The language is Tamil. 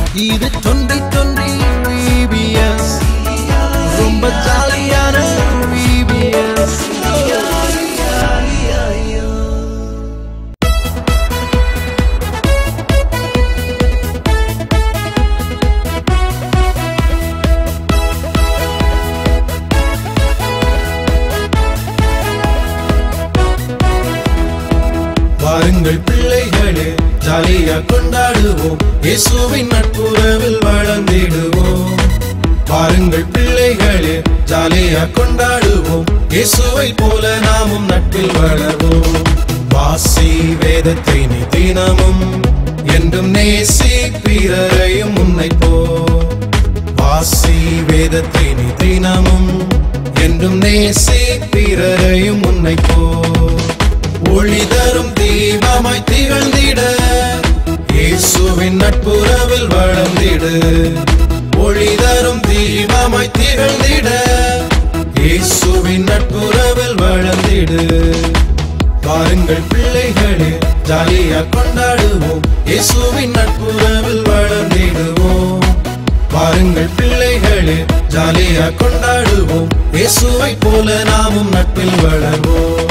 இது தொன்றி தொன்றி விபிஎஸ் ரொம்ப ஜாலியான விபிஎஸ் வாருங்கள் பிள்ளைகளே ஜாலியா கொண்டாடுவோம் இயேசுவின் நட்புறவில் வளர்ந்திடுவோம் வாருங்கள் பிள்ளைகளே ஜாலியா கொண்டாடுவோம் இயேசுவை போல நாமும் நட்பில் வளர்வோம் வாசி வேதத்தை நீ தினமும் என்றும் நேசி பிறரையும் உன்னை போ வாசி வேதத்தை நீ தினமும் என்றும் நேசி பிறரையும் உன்னை போ ஒளி தரும் தீபமாய் திகழ்ந்திட இயேசுவின் நட்புறவில் வளர்ந்திடு ஒளி தரும் தீபமாய் திகழ்ந்திட இயேசுவின் நட்புறவில் வளர்ந்திடு பாருங்கள் பிள்ளைகளே ஜாலியா கொண்டாடுவோம் இயேசுவின் நட்புறவில் வளர்ந்திடுவோம் பாருங்கள் பிள்ளைகளே ஜாலியா கொண்டாடுவோம் இயேசுவை போல நாமும் நட்பில் வளர்வோம்